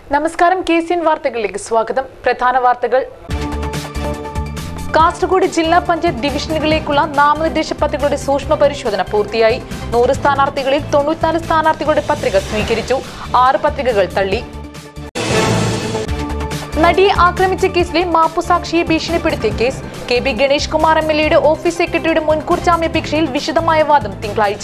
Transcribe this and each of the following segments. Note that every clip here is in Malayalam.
നമസ്കാരം കെ സി എൻ വാർത്തകളിലേക്ക് സ്വാഗതം പ്രധാന വാർത്തകൾ കാസർഗോഡ് ജില്ലാ പഞ്ചായത്ത് ഡിവിഷനുകളിലേക്കുള്ള നാമനിർദ്ദേശ പത്രികകളുടെ സൂക്ഷ്മ പരിശോധന പൂർത്തിയായി നൂറ് സ്ഥാനാർത്ഥികളിൽ തൊണ്ണൂറ്റിനാല് സ്ഥാനാർത്ഥികളുടെ പത്രിക സ്വീകരിച്ചു ആറ് പത്രികകൾ തള്ളി നടിയെ ആക്രമിച്ച കേസിലെ മാപ്പുസാക്ഷിയെ ഭീഷണിപ്പെടുത്തിയ case K B Ganesh Kumar M L എയുടെ ഓഫീസ് സെക്രട്ടറിയുടെ മുൻകൂർ ജാമ്യാപേക്ഷയിൽ വിശദമായ വാദം തിങ്കളാഴ്ച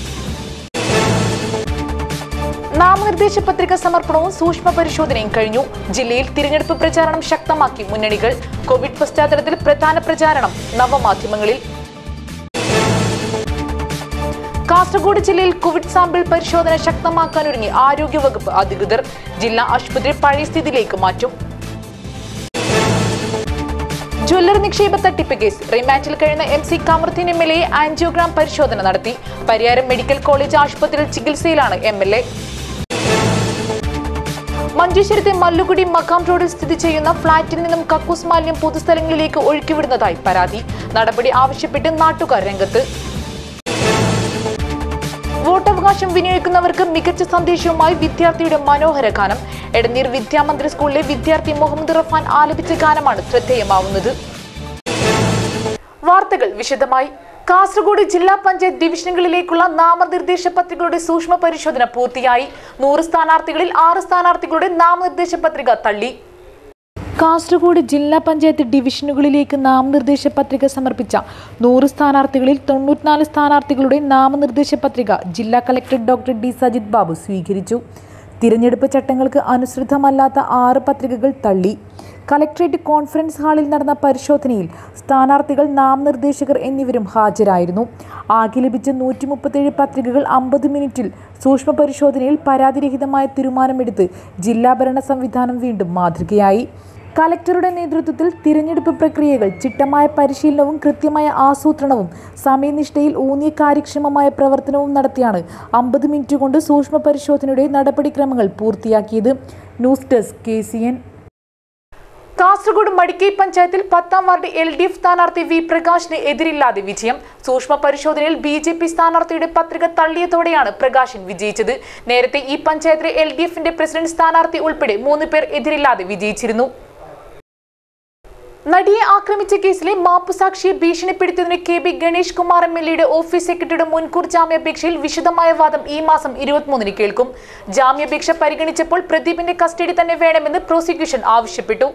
നാമനിർദ്ദേശ പത്രിക സമർപ്പണവും സൂക്ഷ്മ പരിശോധനയും കഴിഞ്ഞു ജില്ലയിൽ തിരഞ്ഞെടുപ്പ് പ്രചാരണം ശക്തമാക്കി മുന്നണികൾ കോവിഡ് പശ്ചാത്തലത്തിൽ പ്രധാന പ്രചാരണം നവമാധ്യമങ്ങളിൽ കാസർഗോഡ് ജില്ലയിൽ കോവിഡ് സാമ്പിൾ പരിശോധന ശക്തമാക്കാനൊരുങ്ങി ആരോഗ്യവകുപ്പ് അധികൃതർ ജില്ലാ ആശുപത്രി പഴയ സ്ഥിതിയിലേക്ക് മാറ്റും ജ്വല്ലറി നിക്ഷേപ തട്ടിപ്പ് കേസ് റിമാൻഡിൽ കഴിയുന്ന M C Kamaruddin M L A angiogram പരിശോധന നടത്തി പരിയാരം മെഡിക്കൽ കോളേജ് ആശുപത്രിയിൽ ചികിത്സയിലാണ് എം എൽ എ മഞ്ചേശ്വരത്തെ മല്ലുകുടി മക്കാം റോഡിൽ സ്ഥിതി ചെയ്യുന്ന ഫ്ളാറ്റിൽ നിന്നും കക്കൂസ് മാലിന്യം പൊതുസ്ഥലങ്ങളിലേക്ക് ഒഴുക്കിവിടുന്നതായി പരാതി നടപടി ആവശ്യപ്പെട്ട് നാട്ടുകാർ രംഗത്ത് വോട്ടവകാശം വിനിയോഗിക്കുന്നവർക്ക് മികച്ച സന്ദേശവുമായി വിദ്യാർത്ഥിയുടെ മനോഹര ഗാനം എടനീർ വിദ്യാമന്ദിർ സ്കൂളിലെ വിദ്യാർത്ഥി മുഹമ്മദ് റഫാൻ ആലപിച്ച ഗാനമാണ് ശ്രദ്ധേയമാവുന്നത് വാർത്തകൾ വിശദമായി കാസർഗോഡ് ജില്ലാ പഞ്ചായത്ത് ഡിവിഷനുകളിലേക്കുള്ള നാമനിർദ്ദേശ പത്രികകളുടെ സൂക്ഷ്മ പരിശോധന പൂർത്തിയായി നൂറ് സ്ഥാനാർത്ഥികളിൽ ആറ് സ്ഥാനാർത്ഥികളുടെ നാമനിർദ്ദേശ പത്രിക തള്ളി കാസർഗോഡ് ജില്ലാ പഞ്ചായത്ത് ഡിവിഷനുകളിലേക്ക് നാമനിർദ്ദേശ പത്രിക സമർപ്പിച്ച നൂറ് സ്ഥാനാർത്ഥികളിൽ തൊണ്ണൂറ്റിനാല് സ്ഥാനാർത്ഥികളുടെ നാമനിർദ്ദേശ പത്രിക ജില്ലാ collector doctor D Sajith Babu സ്വീകരിച്ചു തിരഞ്ഞെടുപ്പ് ചട്ടങ്ങൾക്ക് അനുസൃതമല്ലാത്ത ആറ് പത്രികകൾ തള്ളി കളക്ട്രേറ്റ് കോൺഫറൻസ് ഹാളിൽ നടന്ന പരിശോധനയിൽ സ്ഥാനാർത്ഥികൾ നാമനിർദ്ദേശകർ എന്നിവരും ഹാജരായിരുന്നു ആകെ ലഭിച്ച നൂറ്റി മുപ്പത്തേഴ് പത്രികകൾ അമ്പത് മിനിറ്റിൽ സൂക്ഷ്മ പരിശോധനയിൽ പരാതിരഹിതമായ തീരുമാനമെടുത്ത് ജില്ലാ ഭരണ സംവിധാനം വീണ്ടും മാതൃകയായി കലക്ടറുടെ നേതൃത്വത്തിൽ തിരഞ്ഞെടുപ്പ് പ്രക്രിയകൾ ചിട്ടമായ പരിശീലനവും കൃത്യമായ ആസൂത്രണവും സമയനിഷ്ഠയിൽ ഊന്നിയ കാര്യക്ഷമമായ പ്രവർത്തനവും നടത്തിയാണ് അമ്പത് മിനിറ്റ് കൊണ്ട് സൂക്ഷ്മ പരിശോധനയുടെ നടപടിക്രമങ്ങൾ പൂർത്തിയാക്കിയത് news desk K C N Kasaragod Madikai പഞ്ചായത്തിൽ പത്താം വാർഡ് എൽ ഡി എഫ് സ്ഥാനാർത്ഥി വി പ്രകാശിന് എതിരില്ലാതെ വിജയം സൂക്ഷ്മ പരിശോധനയിൽ ബി ജെ പി സ്ഥാനാർത്ഥിയുടെ പത്രിക തള്ളിയതോടെയാണ് പ്രകാശൻ വിജയിച്ചത് നേരത്തെ ഈ പഞ്ചായത്തിലെ എൽ ഡി എഫിന്റെ പ്രസിഡന്റ് സ്ഥാനാർത്ഥി ഉൾപ്പെടെ മൂന്ന് പേർ എതിരില്ലാതെ വിജയിച്ചിരുന്നു നടിയെ ആക്രമിച്ച കേസിലെ മാപ്പുസാക്ഷിയെ ഭീഷണിപ്പെടുത്തിയതിന് K B Ganesh Kumar M L എയുടെ ഓഫീസ് സെക്രട്ടറിയുടെ മുൻകൂർ ജാമ്യാപേക്ഷയിൽ വിശദമായ വാദം ഈ മാസം ഇരുപത്തിമൂന്നിന് കേൾക്കും ജാമ്യാപേക്ഷ പരിഗണിച്ചപ്പോൾ പ്രദീപിന്റെ കസ്റ്റഡി തന്നെ വേണമെന്ന് പ്രോസിക്യൂഷൻ ആവശ്യപ്പെട്ടു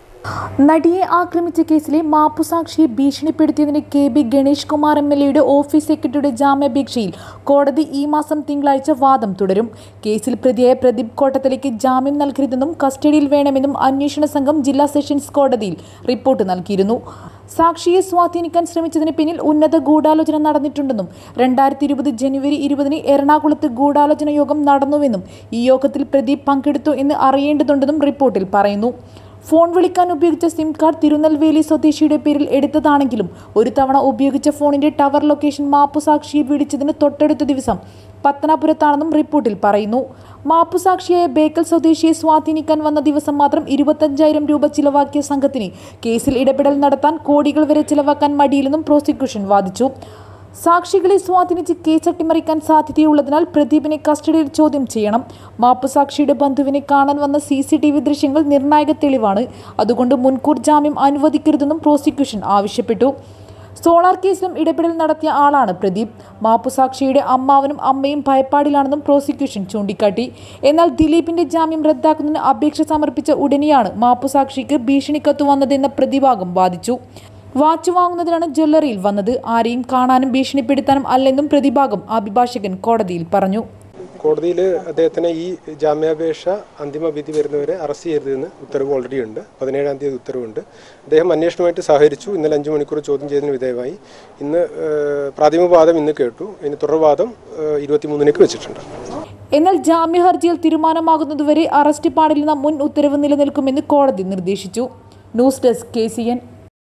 നടിയെ ആക്രമിച്ച കേസിലെ മാപ്പുസാക്ഷിയെ ഭീഷണിപ്പെടുത്തിയതിന് K B Ganesh Kumar M L എയുടെ ഓഫീസ് സെക്രട്ടറിയുടെ ജാമ്യാപേക്ഷയിൽ കോടതി ഈ മാസം തിങ്കളാഴ്ച വാദം തുടരും കേസിൽ പ്രതിയായ പ്രദീപ് കോട്ടത്തിലേക്ക് ജാമ്യം നൽകരുതെന്നും കസ്റ്റഡിയിൽ വേണമെന്നും അന്വേഷണ സംഘം ജില്ലാ സെഷൻസ് കോടതിയിൽ റിപ്പോർട്ട് നൽകിയിരുന്നു സാക്ഷിയെ സ്വാധീനിക്കാൻ ശ്രമിച്ചതിന് പിന്നിൽ ഉന്നത ഗൂഢാലോചന നടന്നിട്ടുണ്ടെന്നും രണ്ടായിരത്തി ഇരുപത് ജനുവരി ഇരുപതിന് എറണാകുളത്ത് ഗൂഢാലോചന യോഗം നടന്നുവെന്നും ഈ യോഗത്തിൽ പ്രദീപ് പങ്കെടുത്തു എന്ന് അറിയേണ്ടതുണ്ടെന്നും റിപ്പോർട്ടിൽ പറയുന്നു ഫോൺ വിളിക്കാൻ ഉപയോഗിച്ച സിം കാർഡ് തിരുനെൽവേലി സ്വദേശിയുടെ പേരിൽ എടുത്തതാണെങ്കിലും ഒരു തവണ ഉപയോഗിച്ച ഫോണിന്റെ ടവർ ലൊക്കേഷൻ മാപ്പുസാക്ഷിയെ വിളിച്ചതിന് തൊട്ടടുത്ത ദിവസം പത്തനാപുരത്താണെന്നും റിപ്പോർട്ടിൽ പറയുന്നു മാപ്പുസാക്ഷിയായ ബേക്കൽ സ്വദേശിയെ സ്വാധീനിക്കാൻ വന്ന ദിവസം മാത്രം ഇരുപത്തഞ്ചായിരം രൂപ ചിലവാക്കിയ സംഘത്തിന് കേസിൽ ഇടപെടൽ നടത്താൻ കോടികൾ വരെ ചിലവാക്കാൻ മടിയില്ലെന്നും പ്രോസിക്യൂഷൻ വാദിച്ചു സാക്ഷികളെ സ്വാധീനിച്ച് കേസ് അട്ടിമറിക്കാൻ സാധ്യതയുള്ളതിനാൽ പ്രദീപിനെ കസ്റ്റഡിയിൽ ചോദ്യം ചെയ്യണം മാപ്പുസാക്ഷിയുടെ ബന്ധുവിനെ കാണാൻ വന്ന സി സി ടി വി ദൃശ്യങ്ങൾ നിർണായക തെളിവാണ് അതുകൊണ്ട് മുൻകൂർ ജാമ്യം അനുവദിക്കരുതെന്നും പ്രോസിക്യൂഷൻ ആവശ്യപ്പെട്ടു സോളാർ കേസിലും ഇടപെടൽ നടത്തിയ ആളാണ് പ്രദീപ് മാപ്പുസാക്ഷിയുടെ അമ്മാവനും അമ്മയും ഭയപ്പാടിലാണെന്നും പ്രോസിക്യൂഷൻ ചൂണ്ടിക്കാട്ടി എന്നാൽ ദിലീപിന്റെ ജാമ്യം റദ്ദാക്കുന്നതിന് അപേക്ഷ സമർപ്പിച്ച ഉടനെയാണ് മാപ്പുസാക്ഷിക്ക് ഭീഷണിക്കത്ത് വന്നതെന്ന പ്രതിഭാഗം വാദിച്ചു വാച്ച് വാങ്ങുന്നതിനാണ് ജ്വല്ലറിയിൽ വന്നത് ആരെയും കാണാനും ഭീഷണിപ്പെടുത്താനും അല്ലെന്നും പ്രതിഭാഗം അഭിഭാഷകൻ കോടതിയിൽ പറഞ്ഞു കോടതിയിൽ അദ്ദേഹത്തിന് ഈ ജാമ്യാപേക്ഷ അന്തിമ വിധി വരുന്നവരെ അറസ്റ്റ് ചെയ്യരുതെന്ന് ഉത്തരവ് ഓൾറെഡി ഉണ്ട് പതിനേഴാം തീയതി ഉത്തരവുണ്ട് അദ്ദേഹം അന്വേഷണമായിട്ട് സഹകരിച്ചു ഇന്നലെ അഞ്ച് മണിക്കൂർ ചോദ്യം ചെയ്തതിന് വിധേയമായി ഇന്ന് ഏഹ്, പ്രാഥമിക വാദം ഇന്ന് കേട്ടു ഇനി തുടർവാദം ഏഹ്, ഇരുപത്തിമൂന്നിലേക്ക് വെച്ചിട്ടുണ്ട് എന്നാൽ ജാമ്യ ഹർജിയിൽ തീരുമാനമാകുന്നതുവരെ അറസ്റ്റ് പാടില്ലെന്ന മുൻ ഉത്തരവ് നിലനിൽക്കുമെന്ന് കോടതി നിർദ്ദേശിച്ചു news desk K C N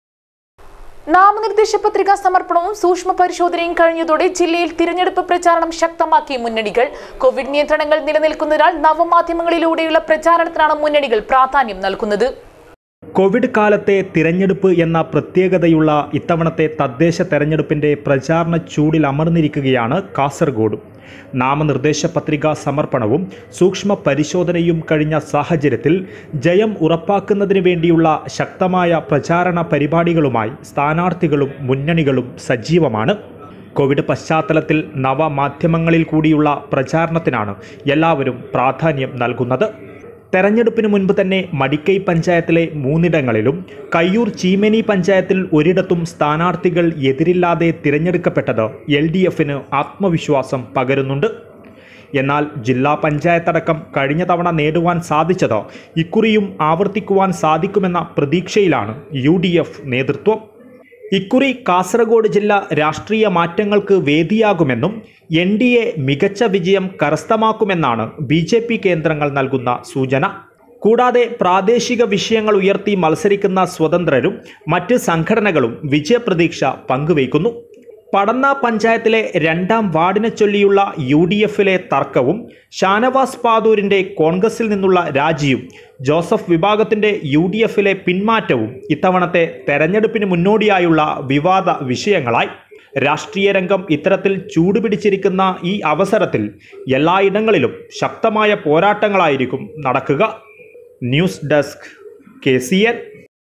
നാമനിർദ്ദേശ പത്രികാ സമർപ്പണവും സൂക്ഷ്മ പരിശോധനയും കഴിഞ്ഞതോടെ ജില്ലയിൽ തിരഞ്ഞെടുപ്പ് പ്രചാരണം ശക്തമാക്കി മുന്നണികൾ കോവിഡ് നിയന്ത്രണങ്ങൾ നിലനിൽക്കുന്നതിനാൽ നവമാധ്യമങ്ങളിലൂടെയുള്ള പ്രചാരണത്തിനാണ് മുന്നണികൾ പ്രാധാന്യം നൽകുന്നത് കോവിഡ് കാലത്തെ തിരഞ്ഞെടുപ്പ് എന്ന പ്രത്യേകതയുള്ള ഇത്തവണത്തെ തദ്ദേശ തെരഞ്ഞെടുപ്പിൻ്റെ പ്രചാരണ ചൂടിൽ അമർന്നിരിക്കുകയാണ് കാസർഗോഡ് നാമനിർദ്ദേശ പത്രികാ സമർപ്പണവും സൂക്ഷ്മ പരിശോധനയും കഴിഞ്ഞ സാഹചര്യത്തിൽ ജയം ഉറപ്പാക്കുന്നതിന് വേണ്ടിയുള്ള ശക്തമായ പ്രചാരണ പരിപാടികളുമായി സ്ഥാനാർത്ഥികളും മുന്നണികളും സജീവമാണ് കോവിഡ് പശ്ചാത്തലത്തിൽ നവമാധ്യമങ്ങളിൽ കൂടിയുള്ള പ്രചാരണത്തിനാണ് എല്ലാവരും പ്രാധാന്യം നൽകുന്നത് തെരഞ്ഞെടുപ്പിന് മുൻപ് തന്നെ മടിക്കൈ പഞ്ചായത്തിലെ മൂന്നിടങ്ങളിലും കയ്യൂർ ചീമേനി പഞ്ചായത്തിൽ ഒരിടത്തും സ്ഥാനാർത്ഥികൾ എതിരില്ലാതെ തിരഞ്ഞെടുക്കപ്പെട്ടത് എൽ ഡി എഫിന് ആത്മവിശ്വാസം പകരുന്നുണ്ട് എന്നാൽ ജില്ലാ പഞ്ചായത്തടക്കം കഴിഞ്ഞ തവണ നേടുവാൻ സാധിച്ചത് ഇക്കുറിയും ആവർത്തിക്കുവാൻ സാധിക്കുമെന്ന പ്രതീക്ഷയിലാണ് യു ഡി എഫ് നേതൃത്വം ഇക്കുറി കാസർഗോഡ് ജില്ല രാഷ്ട്രീയ മാറ്റങ്ങൾക്ക് വേദിയാകുമെന്നും എൻ ഡി എ മികച്ച വിജയം കരസ്ഥമാക്കുമെന്നാണ് ബി ജെ പി കേന്ദ്രങ്ങൾ നൽകുന്ന സൂചന കൂടാതെ പ്രാദേശിക വിഷയങ്ങൾ ഉയർത്തി മത്സരിക്കുന്ന സ്വതന്ത്രരും മറ്റ് സംഘടനകളും വിജയപ്രതീക്ഷ പങ്കുവയ്ക്കുന്നു പടന്ന പഞ്ചായത്തിലെ രണ്ടാം വാർഡിനെ ചൊല്ലിയുള്ള യു ഡി എഫിലെ തർക്കവും ഷാനവാസ് പാതൂരിൻ്റെ കോൺഗ്രസിൽ നിന്നുള്ള രാജിയും ജോസഫ് വിഭാഗത്തിൻ്റെ യു ഡി എഫിലെ പിന്മാറ്റവും ഇത്തവണത്തെ തെരഞ്ഞെടുപ്പിന് മുന്നോടിയായുള്ള വിവാദ വിഷയങ്ങളായി രാഷ്ട്രീയ രംഗം ഇത്തരത്തിൽ ചൂടുപിടിച്ചിരിക്കുന്ന ഈ അവസരത്തിൽ എല്ലായിടങ്ങളിലും ശക്തമായ പോരാട്ടങ്ങളായിരിക്കും നടക്കുക news desk K C N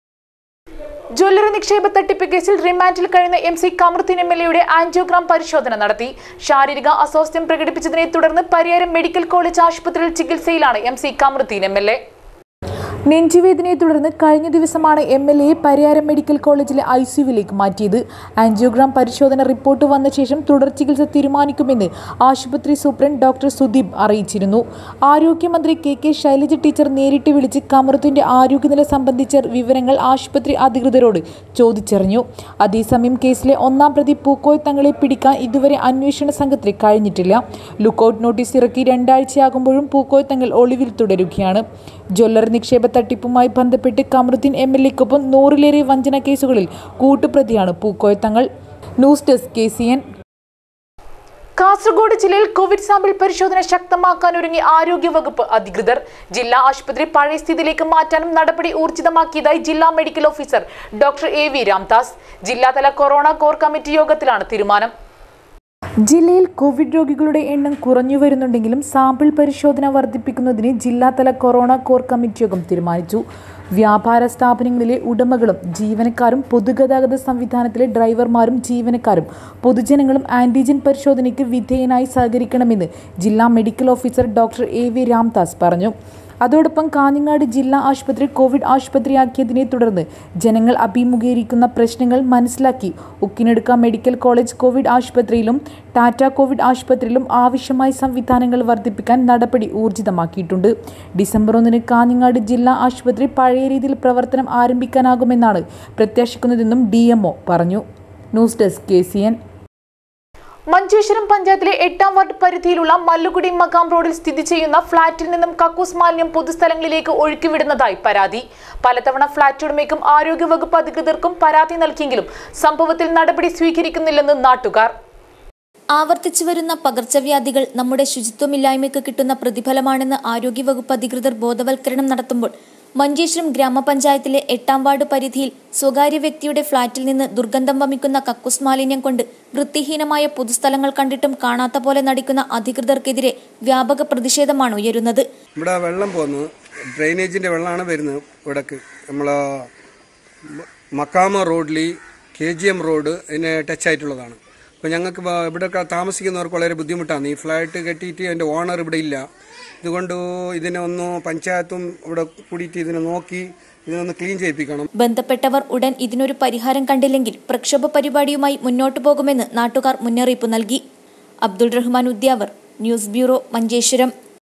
jewellery നിക്ഷേപ തട്ടിപ്പ് കേസിൽ റിമാൻഡിൽ കഴിയുന്ന M C Kamaruddin M L എയുടെ ആൻജിയോഗ്രാം പരിശോധന നടത്തി ശാരീരിക അസ്വാസ്ഥ്യം പ്രകടിപ്പിച്ചതിനെ തുടർന്ന് പരിയാരം മെഡിക്കൽ കോളേജ് ആശുപത്രിയിൽ ചികിത്സയിലാണ് M C Kamaruddin M L A നെഞ്ചുവേദനയെ തുടർന്ന് കഴിഞ്ഞ ദിവസമാണ് എം എൽ എയെ പരിയാരം മെഡിക്കൽ കോളേജിലെ ഐ സിയുവിലേക്ക് മാറ്റിയത് ആൻജിയോഗ്രാം പരിശോധന റിപ്പോർട്ട് വന്ന ശേഷം തുടർ ചികിത്സ തീരുമാനിക്കുമെന്ന് ആശുപത്രി സൂപ്രണ്ട് ഡോക്ടർ സുദീപ് അറിയിച്ചിരുന്നു ആരോഗ്യമന്ത്രി കെ കെ ശൈലജ ടീച്ചർ നേരിട്ട് വിളിച്ച് കമറുദ്ദീന്റെ ആരോഗ്യനില സംബന്ധിച്ച വിവരങ്ങൾ ആശുപത്രി അധികൃതരോട് ചോദിച്ചറിഞ്ഞു അതേസമയം കേസിലെ ഒന്നാം പ്രതി പൂക്കോയ് തങ്ങളെ പിടിക്കാൻ ഇതുവരെ അന്വേഷണ സംഘത്തിന് കഴിഞ്ഞിട്ടില്ല ലുക്കൌട്ട് നോട്ടീസ് ഇറക്കി രണ്ടാഴ്ചയാകുമ്പോഴും പൂക്കോയ് തങ്ങൾ ഒളിവിൽ തുടരുകയാണ് ജ്വല്ലറി നിക്ഷേപ തട്ടിപ്പുമായി ബന്ധപ്പെട്ട് കമറുദ്ദീൻ എം എൽ എക്കൊപ്പം നൂറിലേറെ വഞ്ചന കേസുകളിൽ കൂട്ടുപ്രതിയാണ് Pookoya Thangal news desk K C N Kasaragod ജില്ലയിൽ കോവിഡ് സാമ്പിൾ പരിശോധന ശക്തമാക്കാൻ ഒരുങ്ങി ആരോഗ്യവകുപ്പ് അധികൃതർ ജില്ലാ ആശുപത്രി പഴയ സ്ഥിതിയിലേക്ക് മാറ്റാനും നടപടി ഊർജിതമാക്കിയതായി ജില്ലാ medical officer doctor A V Ramdas ജില്ലാതല കൊറോണ കോർ കമ്മിറ്റി യോഗത്തിലാണ് തീരുമാനം ജില്ലയിൽ കോവിഡ് രോഗികളുടെ എണ്ണം കുറഞ്ഞു വരുന്നുണ്ടെങ്കിലും സാമ്പിൾ പരിശോധന വർദ്ധിപ്പിക്കുന്നതിന് ജില്ലാതല കൊറോണ കോർ കമ്മിറ്റി യോഗം തീരുമാനിച്ചു വ്യാപാര സ്ഥാപനങ്ങളിലെ ഉടമകളും ജീവനക്കാരും പൊതുഗതാഗത സംവിധാനത്തിലെ ഡ്രൈവർമാരും ജീവനക്കാരും പൊതുജനങ്ങളും ആന്റിജൻ പരിശോധനയ്ക്ക് വിധേയനായി സഹകരിക്കണമെന്ന് ജില്ലാ medical officer doctor A V Ramdas പറഞ്ഞു അതോടൊപ്പം കാഞ്ഞങ്ങാട് ജില്ലാ ആശുപത്രി കോവിഡ് ആശുപത്രിയാക്കിയതിനെ തുടർന്ന് ജനങ്ങൾ അഭിമുഖീകരിക്കുന്ന പ്രശ്നങ്ങൾ മനസ്സിലാക്കി ഉക്കിനെടുക്ക മെഡിക്കൽ കോളേജ് കോവിഡ് ആശുപത്രിയിലും ടാറ്റ കോവിഡ് ആശുപത്രിയിലും ആവശ്യമായ സംവിധാനങ്ങൾ വർദ്ധിപ്പിക്കാൻ നടപടി ഊർജിതമാക്കിയിട്ടുണ്ട് ഡിസംബർ ഒന്നിന് കാഞ്ഞങ്ങാട് ജില്ലാ ആശുപത്രി പഴയ രീതിയിൽ പ്രവർത്തനം ആരംഭിക്കാനാകുമെന്നാണ് പ്രത്യാശിക്കുന്നതെന്നും ഡി പറഞ്ഞു news desk K C N Manjeshwaram പഞ്ചായത്തിലെ എട്ടാം വാർഡ് പരിധിയിലുള്ള മല്ലുകുടി മകാം റോഡിൽ സ്ഥിതി ചെയ്യുന്ന ഫ്ളാറ്റിൽ നിന്നും കക്കൂസ് മാലിന്യം പൊതുസ്ഥലങ്ങളിലേക്ക് ഒഴുക്കിവിടുന്നതായി പരാതി പലതവണ ഫ്ളാറ്റ് ഉടമയ്ക്കും ആരോഗ്യവകുപ്പ് അധികൃതർക്കും പരാതി നൽകിയെങ്കിലും സംഭവത്തിൽ നടപടി സ്വീകരിക്കുന്നില്ലെന്ന് നാട്ടുകാർ ആവർത്തിച്ചു വരുന്ന പകർച്ചവ്യാധികൾ നമ്മുടെ ശുചിത്വമില്ലായ്മയ്ക്ക് കിട്ടുന്ന പ്രതിഫലമാണെന്ന് ആരോഗ്യവകുപ്പ് അധികൃതർ ബോധവൽക്കരണം നടത്തുമ്പോൾ മഞ്ചേശ്വരം ഗ്രാമപഞ്ചായത്തിലെ എട്ടാം വാർഡ് പരിധിയിൽ സ്വകാര്യ വ്യക്തിയുടെ ഫ്ളാറ്റിൽ നിന്ന് ദുർഗന്ധം വമിക്കുന്ന കക്കൂസ് മാലിന്യം കൊണ്ട് വൃത്തിഹീനമായ പൊതുസ്ഥലങ്ങൾ കണ്ടിട്ടും കാണാത്ത പോലെ നടിക്കുന്ന അധികൃതർക്കെതിരെ വ്യാപക പ്രതിഷേധമാണ് ഉയരുന്നത് ഇവിടെ വെള്ളം പോകുന്നു ഡ്രെയിനേജിൻ്റെ വെള്ളമാണ് വരുന്നത് ഇവിടേക്ക് നമ്മളെ മക്കാമ റോഡിൽ കെ ജി എം റോഡ് ഇതിന് ടച്ച് ആയിട്ടുള്ളതാണ് അപ്പോൾ ഞങ്ങൾക്ക് ഇവിടെ താമസിക്കുന്നവർക്ക് വളരെ ബുദ്ധിമുട്ടാണ് ഈ ഫ്ലാറ്റ് കെട്ടിയിട്ട് അതിൻ്റെ ഓണർ ഇവിടെ ഇല്ല ഇതുകൊണ്ട് ഇതിനെ ഒന്ന് പഞ്ചായത്തും ഇവിടെ കൂടിയിട്ട് ഇതിനെ നോക്കി ഇതിനൊന്ന് ക്ലീൻ ചെയ്യിപ്പിക്കണം ബന്ധപ്പെട്ടവർ ഉടൻ ഇതിനൊരു പരിഹാരം കണ്ടില്ലെങ്കിൽ പ്രക്ഷോഭ പരിപാടിയുമായി മുന്നോട്ടു പോകുമെന്ന് നാട്ടുകാർ മുന്നറിയിപ്പ് നൽകി അബ്ദുൾ റഹ്മാൻ ഉദ്യാവർ ന്യൂസ് ബ്യൂറോ മഞ്ചേശ്വരം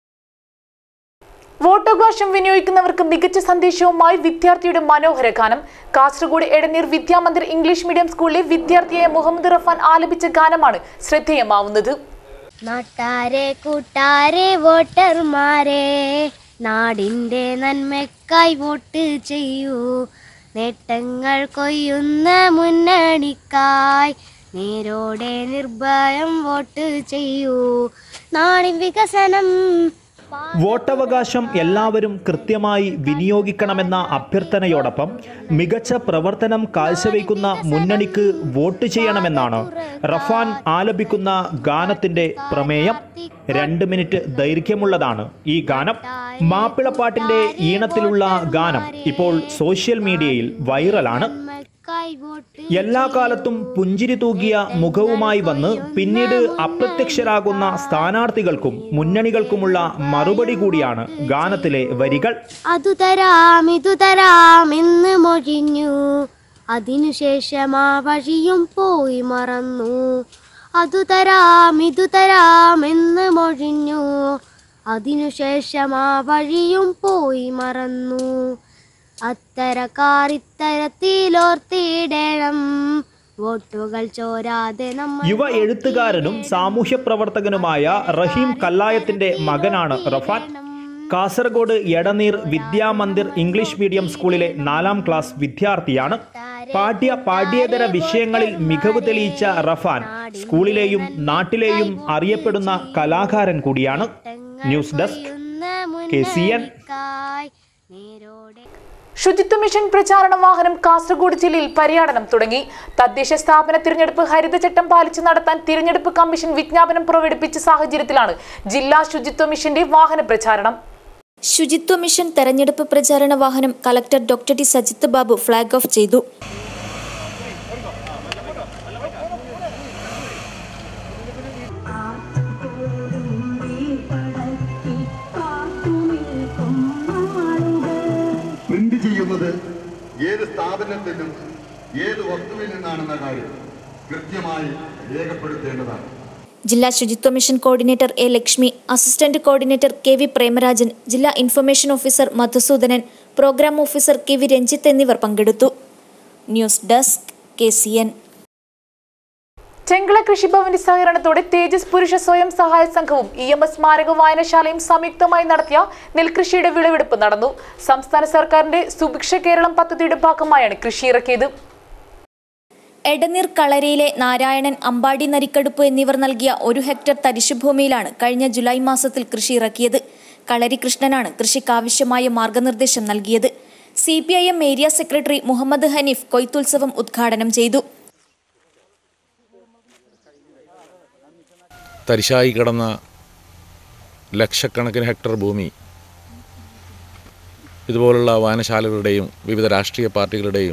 വോട്ടവകാശം വിനിയോഗിക്കുന്നവർക്ക് മികച്ച സന്ദേശവുമായി വിദ്യാർത്ഥിയുടെ മനോഹര ഗാനം കാസർഗോഡ് എടനീർ വിദ്യാമന്ദിർ ഇംഗ്ലീഷ് മീഡിയം സ്കൂളിലെ വിദ്യാർത്ഥിയായ മുഹമ്മദ് റഫാൻ ആലപിച്ച ഗാനമാണ് ശ്രദ്ധേയമാവുന്നത് നാട്ടാരെ കൂട്ടാരെ വോട്ടർമാരെ നാടിൻ്റെ നന്മയ്ക്കായി വോട്ട് ചെയ്യൂ നേട്ടങ്ങൾ കൊയ്യുന്ന മുന്നണിക്കായി നേരോടെ നിർഭയം വോട്ട് ചെയ്യൂ നാടിൻ വികസനം വോട്ടവകാശം എല്ലാവരും കൃത്യമായി വിനിയോഗിക്കണമെന്ന അഭ്യർത്ഥനയോടൊപ്പം മികച്ച പ്രവർത്തനം കാഴ്ചവെക്കുന്ന മുന്നണിക്ക് വോട്ട് ചെയ്യണമെന്നാണ് റഫാൻ ആലപിക്കുന്ന ഗാനത്തിന്റെ പ്രമേയം രണ്ട് മിനിറ്റ് ദൈർഘ്യമുള്ളതാണ് ഈ ഗാനം മാപ്പിളപ്പാട്ടിന്റെ ഈണത്തിലുള്ള ഗാനം ഇപ്പോൾ സോഷ്യൽ മീഡിയയിൽ വൈറലാണ് നന്മക്കായി വോട്ട് എല്ലാ കാലത്തും പുഞ്ചിരി തൂകിയ മുഖവുമായി വന്ന് പിന്നീട് അപ്രത്യക്ഷരാകുന്ന സ്ഥാനാർത്ഥികൾക്കും മുന്നണികൾക്കുമുള്ള മറുപടി കൂടിയാണ് ഗാനത്തിലെ വരികൾ അതു തരാം ഇതു തരാം എന്ന് മൊഴിഞ്ഞു അതിനുശേഷം ആ വഴിയും പോയി മറന്നു അതു തരാം ഇതു തരാം എന്ന് മൊഴിഞ്ഞു അതിനുശേഷം ആ വഴിയും പോയി മറന്നു അത്തരക്കാർ ഇത്തരത്തിലോർത്തിയിടണം വോട്ടുകൾ ചോരാതെ നമ്മൾ യുവ എഴുത്തുകാരനും സാമൂഹ്യ പ്രവർത്തകനുമായ റഹീം കല്ലായത്തിന്റെ മകനാണ് റഫാൻ കാസർഗോഡ് എടനീർ വിദ്യാമന്ദിർ ഇംഗ്ലീഷ് മീഡിയം സ്കൂളിലെ നാലാം ക്ലാസ് വിദ്യാർത്ഥിയാണ് പാഠ്യ പാഠ്യേതര വിഷയങ്ങളിൽ മികവ് തെളിയിച്ച റഫാൻ സ്കൂളിലെയും നാട്ടിലെയും അറിയപ്പെടുന്ന കലാകാരൻ കൂടിയാണ് news desk K C N നേരോടെ ശുചിത്വ മിഷൻ പ്രചാരണ വാഹനം കാസർഗോഡ് ജില്ലയിൽ പര്യടനം തുടങ്ങി തദ്ദേശ സ്ഥാപന തിരഞ്ഞെടുപ്പ് ഹരിതചട്ടം പാലിച്ച് നടത്താൻ തിരഞ്ഞെടുപ്പ് കമ്മീഷൻ വിജ്ഞാപനം പുറപ്പെടുവിച്ച സാഹചര്യത്തിലാണ് ജില്ലാ ശുചിത്വ മിഷന്റെ വാഹന പ്രചാരണം ശുചിത്വ മിഷൻ തെരഞ്ഞെടുപ്പ് പ്രചാരണ വാഹനം collector doctor T Sajith Babu flag off ചെയ്തു പ്രിന്റ് ചെയ്യുന്നത് ഏത് സ്ഥാപനത്തിലും ഏത് വസ്തുവിൽ നിന്നാണെന്ന കാര്യം കൃത്യമായി രേഖപ്പെടുത്തേണ്ടതാണ് ജില്ലാ ശുചിത്വ mission coordinator A Lakshmi assistant coordinator K V Premarajan ജില്ലാ information officer Madhusoodanan program officer K V Ranjith എന്നിവർ പങ്കെടുത്തു news desk K C N Chengala കൃഷിഭവന്റെ സഹകരണത്തോടെ തേജസ് പുരുഷ സ്വയം സഹായ സംഘവും ഇ എം എസ് സ്മാരക വായനശാലയും സംയുക്തമായി നടത്തിയ നെൽകൃഷിയുടെ വിളവെടുപ്പ് നടന്നു സംസ്ഥാന സർക്കാരിന്റെ സുഭിക്ഷ കേരളം പദ്ധതിയുടെ ഭാഗമായാണ് കൃഷി ഇറക്കിയത് എടനീർ കളരിയിലെ നാരായണൻ അമ്പാടി നരിക്കടുപ്പ് എന്നിവർ നൽകിയ ഒരു ഹെക്ടർ തരിശുഭൂമിയിലാണ് കഴിഞ്ഞ ജൂലൈ മാസത്തിൽ കൃഷി ഇറക്കിയത് കളരി കൃഷ്ണനാണ് കൃഷിക്കാവശ്യമായ മാർഗനിർദ്ദേശം നൽകിയത് C P I M area secretary Muhammad Hanif കൊയ്ത്തുത്സവം ഉദ്ഘാടനം ചെയ്തു തരിശായി കിടന്ന ലക്ഷക്കണക്കിന് ഹെക്ടർ ഭൂമി ഇതുപോലുള്ള വായനശാലകളുടെയും വിവിധ രാഷ്ട്രീയ പാർട്ടികളുടെയും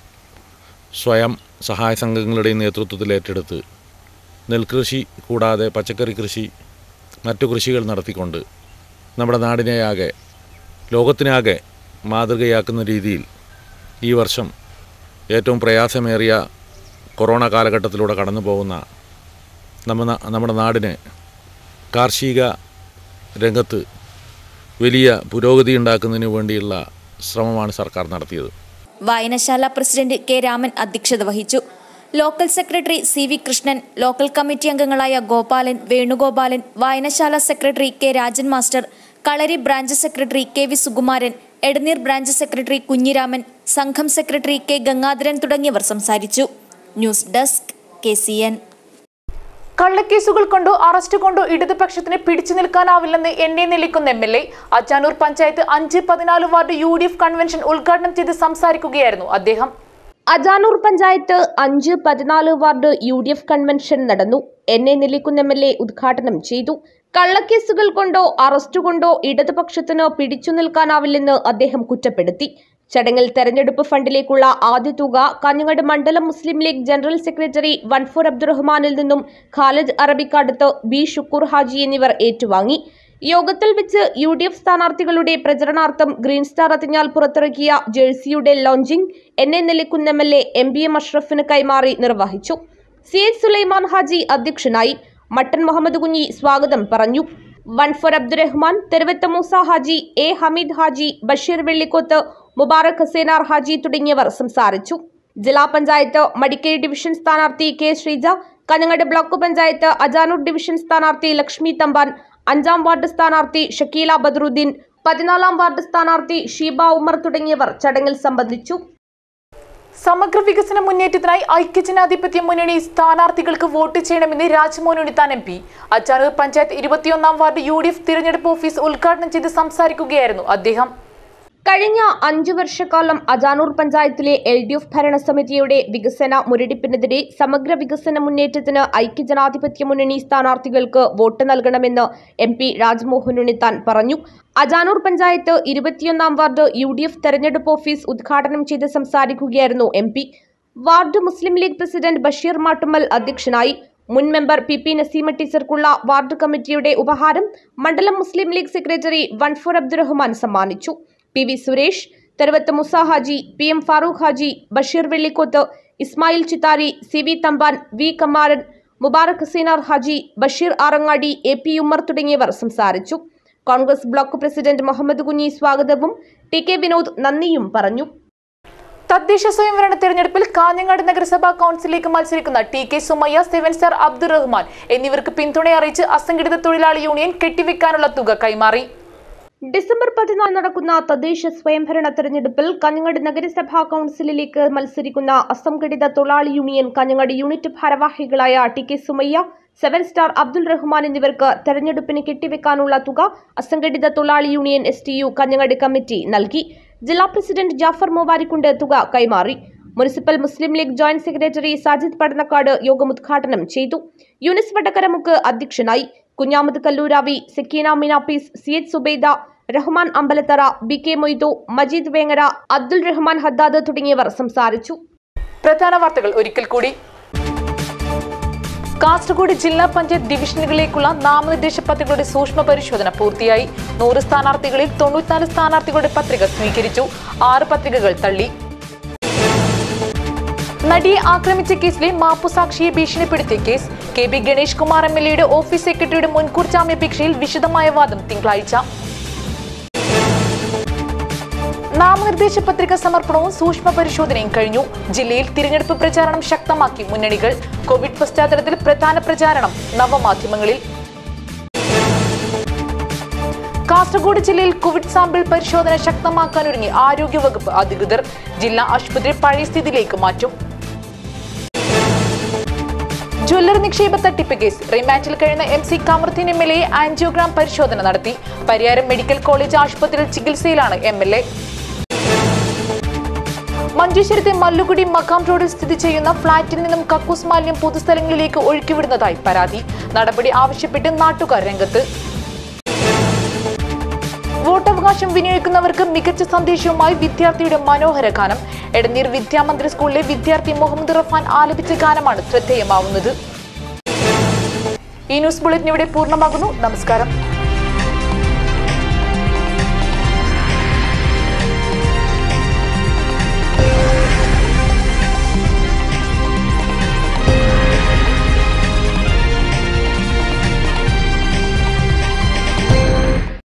സ്വയം സഹായ സംഘങ്ങളുടെയും നേതൃത്വത്തിൽ ഏറ്റെടുത്ത് നെൽകൃഷി കൂടാതെ പച്ചക്കറി കൃഷി മറ്റു കൃഷികൾ നടത്തിക്കൊണ്ട് നമ്മുടെ നാടിനെയാകെ ലോകത്തിനാകെ മാതൃകയാക്കുന്ന രീതിയിൽ ഈ വർഷം ഏറ്റവും പ്രയാസമേറിയ കൊറോണ കാലഘട്ടത്തിലൂടെ കടന്നു പോകുന്ന നമ്മ നമ്മുടെ നാടിന് കാർഷിക രംഗത്ത് വലിയ പുരോഗതി ഉണ്ടാക്കുന്നതിന് വേണ്ടിയുള്ള ശ്രമമാണ് സർക്കാർ നടത്തിയത് വായനശാല പ്രസിഡന്റ് കെ രാമൻ അധ്യക്ഷത വഹിച്ചു local secretary C V Krishnan local committee അംഗങ്ങളായ ഗോപാലൻ വേണുഗോപാലൻ വായനശാല secretary K Rajan master Kalari branch secretary K V Sukumaran Edneer branch secretary Kunhiraman സംഘം സെക്രട്ടറി കെ ഗംഗാധരൻ തുടങ്ങിയവർ സംസാരിച്ചു news desk K C N കള്ളക്കേസുകൾ കൊണ്ടോ അറസ്റ്റ് കൊണ്ടോ ഇടതുപക്ഷത്തിന് പിടിച്ചു നിൽക്കാനാവില്ലെന്ന് N A Nellikkunnu M L A Achanur panchayat അഞ്ച് പതിനാല് ward U D F convention ഉദ്ഘാടനം ചെയ്ത് സംസാരിക്കുകയായിരുന്നു അദ്ദേഹം അജാനൂർ പഞ്ചായത്ത് അഞ്ച് പതിനാല് ward U D F convention നടന്നു N A Nellikkunnu M L A ഉദ്ഘാടനം ചെയ്തു കള്ളക്കേസുകൾ കൊണ്ടോ അറസ്റ്റ് കൊണ്ടോ ഇടതുപക്ഷത്തിന് പിടിച്ചു നിൽക്കാനാവില്ലെന്ന് അദ്ദേഹം കുറ്റപ്പെടുത്തി ചടങ്ങിൽ തെരഞ്ഞെടുപ്പ് ഫണ്ടിലേക്കുള്ള ആദ്യ തുക കാഞ്ഞങ്ങാട് മണ്ഡലം മുസ്ലിം ലീഗ് ജനറൽ സെക്രട്ടറി വൻഫൂർ അബ്ദുറഹ്മാനിൽ നിന്നും ഖാലിദ് അറബിക്കടുത്ത് ബി ഷുക്കൂർ ഹാജി എന്നിവർ ഏറ്റുവാങ്ങി യോഗത്തിൽ വെച്ച് യു ഡി എഫ് സ്ഥാനാർത്ഥികളുടെ പ്രചരണാർത്ഥം ഗ്രീൻ സ്റ്റാർ അതിഞ്ഞാൽ പുറത്തിറക്കിയ ജേഴ്സിയുടെ launching N A Nellikkunnu M L A M B M അഷ്റഫിന് കൈമാറി നിർവഹിച്ചു സി എച്ച് സുലൈമാൻ ഹാജി അധ്യക്ഷനായി മട്ടൻ മുഹമ്മദ് കുഞ്ഞി സ്വാഗതം പറഞ്ഞു വൻഫർ അബ്ദുറഹ്മാൻ തെരുവത്ത മൂസ ഹാജി എ ഹമീദ് ഹാജി ബഷീർ വെള്ളിക്കോത്ത് മുബാറക് ഹസേനാർ ഹാജി തുടങ്ങിയവർ സംസാരിച്ചു ജില്ലാ പഞ്ചായത്ത് മടിക്കേരി ഡിവിഷൻ സ്ഥാനാർത്ഥി K Sreeja Kanhangad block panchayat Ajanur division സ്ഥാനാർത്ഥി ലക്ഷ്മി തമ്പാൻ അഞ്ചാം വാർഡ് സ്ഥാനാർത്ഥി ഷക്കീല ബദറുദ്ദീൻ പതിനാലാം വാർഡ് സ്ഥാനാർത്ഥി ഷീബ ഉമർ തുടങ്ങിയവർ ചടങ്ങിൽ സംബന്ധിച്ചു സമഗ്ര വികസന മുന്നേറ്റത്തിനായി ഐക്യജനാധിപത്യ മുന്നണി സ്ഥാനാർത്ഥികൾക്ക് വോട്ട് ചെയ്യണമെന്ന് രാജ്മോഹൻ ഉണ്ണിത്താൻ എം പി അച്ചാനൂർ പഞ്ചായത്ത് ഇരുപത്തിയൊന്നാം വാർഡ് യു ഡി എഫ് തിരഞ്ഞെടുപ്പ് ഓഫീസ് ഉദ്ഘാടനം ചെയ്ത് സംസാരിക്കുകയായിരുന്നു അദ്ദേഹം കഴിഞ്ഞ അഞ്ചു വർഷക്കാലം അജാനൂർ പഞ്ചായത്തിലെ എൽ ഡി എഫ് ഭരണസമിതിയുടെ വികസന മുരടിപ്പിനെതിരെ സമഗ്ര വികസന മുന്നേറ്റത്തിന് ഐക്യജനാധിപത്യ മുന്നണി സ്ഥാനാർത്ഥികൾക്ക് വോട്ട് നൽകണമെന്ന് എം പി രാജ്മോഹൻ ഉണ്ണിത്താൻ പറഞ്ഞു അജാനൂർ പഞ്ചായത്ത് ഇരുപത്തിയൊന്നാം വാർഡ് യു ഡി എഫ് തെരഞ്ഞെടുപ്പ് ഓഫീസ് ഉദ്ഘാടനം ചെയ്ത് സംസാരിക്കുകയായിരുന്നു M P ward Muslim League president Basheer Mattummal അധ്യക്ഷനായി മുൻ മെമ്പർ പി പി നസീമ ടീച്ചർക്കുള്ള വാർഡ് കമ്മിറ്റിയുടെ ഉപഹാരം മണ്ഡലം മുസ്ലിം ലീഗ് സെക്രട്ടറി വൺഫൂർ അബ്ദുറഹ്മാൻ സമ്മാനിച്ചു P V Suresh Theruvath Musa Haji P M Farooq Haji Basheer Vellikoth Ismail Chittari C V Thampan V Kamaran Mubarak Haseenar Haji Basheer Arangadi A P Ummer തുടങ്ങിയവർ സംസാരിച്ചു കോൺഗ്രസ് ബ്ലോക്ക് പ്രസിഡന്റ് മുഹമ്മദ് കുഞ്ഞി സ്വാഗതവും ടി കെ വിനോദ് നന്ദിയും പറഞ്ഞു തദ്ദേശ സ്വയംഭരണ തെരഞ്ഞെടുപ്പിൽ കാഞ്ഞങ്ങാട് നഗരസഭാ കൗൺസിലിലേക്ക് മത്സരിക്കുന്ന T K Sumayya seven star Abdul Rahman എന്നിവർക്ക് പിന്തുണ അറിയിച്ച് അസംഘടിത തൊഴിലാളി യൂണിയൻ കെട്ടിവെക്കാനുള്ള തുക കൈമാറി ഡിസംബർ പതിനാല് നടക്കുന്ന തദ്ദേശ സ്വയംഭരണ തെരഞ്ഞെടുപ്പിൽ കാഞ്ഞങ്ങാട് നഗരസഭാ കൗൺസിലിലേക്ക് മത്സരിക്കുന്ന അസംഘടിത തൊഴിലാളി യൂണിയൻ കാഞ്ഞങ്ങാട് യൂണിറ്റ് ഭാരവാഹികളായ T K Sumayya seven star Abdul Rahman എന്നിവർക്ക് തെരഞ്ഞെടുപ്പിന് കെട്ടിവെക്കാനുള്ള തുക അസംഘടിത തൊഴിലാളി union S T U Kanhangad committee നൽകി ജില്ലാ പ്രസിഡന്റ് ജാഫർ മൂവാരിക്കുണ്ട് തുക കൈമാറി municipal Muslim League joint secretary Sajid Padannakkad യോഗം ഉദ്ഘാടനം ചെയ്തു യൂനിസ് വടക്കരമുക്ക് അധ്യക്ഷനായി കുഞ്ഞാമത് കല്ലൂരാവി സെക്കീന മിനാപ്പീസ് C H Zubaida Rahman Ambalathara B K Moidu Majeed Vengara Abdul Rahman Haddad തുടങ്ങിയവർ സംസാരിച്ചു പ്രധാന വാർത്തകൾ ഒരിക്കൽ കൂടി കാസർഗോഡ് ജില്ലാ പഞ്ചായത്ത് ഡിവിഷനുകളിലേക്കുള്ള നാമനിർദ്ദേശ പത്രികകളുടെ സൂക്ഷ്മ പരിശോധന പൂർത്തിയായി നൂറ് സ്ഥാനാർത്ഥികളിൽ തൊണ്ണൂറ്റിനാല് സ്ഥാനാർത്ഥികളുടെ പത്രിക സ്വീകരിച്ചു ആറ് പത്രികകൾ തള്ളി നടിയെ ആക്രമിച്ച കേസിലെ മാപ്പുസാക്ഷിയെ ഭീഷണിപ്പെടുത്തിയ case K B Ganesh Kumar M L എയുടെ ഓഫീസ് സെക്രട്ടറിയുടെ മുൻകൂർ ജാമ്യാപേക്ഷയിൽ വിശദമായ വാദം തിങ്കളാഴ്ച നാമനിർദ്ദേശ പത്രിക സമർപ്പണവും സൂക്ഷ്മ പരിശോധനയും കഴിഞ്ഞു ജില്ലയിൽ തിരഞ്ഞെടുപ്പ് പ്രചാരണം ശക്തമാക്കി മുന്നണികൾ കോവിഡ് പശ്ചാത്തലത്തിൽ പ്രധാന പ്രചാരണം നവമാധ്യമങ്ങളിൽ കാസർഗോഡ് ജില്ലയിൽ കോവിഡ് സാമ്പിൾ പരിശോധന ശക്തമാക്കാനൊരുങ്ങി ആരോഗ്യവകുപ്പ് അധികൃതർ ജില്ലാ ആശുപത്രി പഴയ സ്ഥിതിയിലേക്ക് മാറ്റും ജ്വല്ലർ നിക്ഷേപ തട്ടിപ്പ് കേസ് റിമാൻഡിൽ കഴിയുന്ന M C Kamaruddin M L A angiogram പരിശോധന നടത്തി പരിയാരം മെഡിക്കൽ കോളേജ് ആശുപത്രിയിൽ ചികിത്സയിലാണ് എം എൽ എ മഞ്ചേശ്വരത്തെ മല്ലുകുടി മക്കാം റോഡിൽ സ്ഥിതി ചെയ്യുന്ന ഫ്ളാറ്റിൽ നിന്നും കക്കൂസ് മാലിന്യം പൊതുസ്ഥലങ്ങളിലേക്ക് ഒഴുക്കിവിടുന്നതായി പരാതി നടപടി ആവശ്യപ്പെട്ട് നാട്ടുകാർ രംഗത്ത് വോട്ടവകാശം വിനിയോഗിക്കുന്നവർക്ക് മികച്ച സന്ദേശവുമായി വിദ്യാർത്ഥിയുടെ മനോഹര ഗാനം എടനീർ വിദ്യാമന്ദിർ സ്കൂളിലെ വിദ്യാർത്ഥി മുഹമ്മദ് റഫാൻ ആലപിച്ച ഗാനമാണ് ശ്രദ്ധേയമാവുന്നത് ഈ ന്യൂസ് ബുള്ളറ്റിൻ ഇവിടെ പൂർണ്ണമാകുന്നു നമസ്കാരം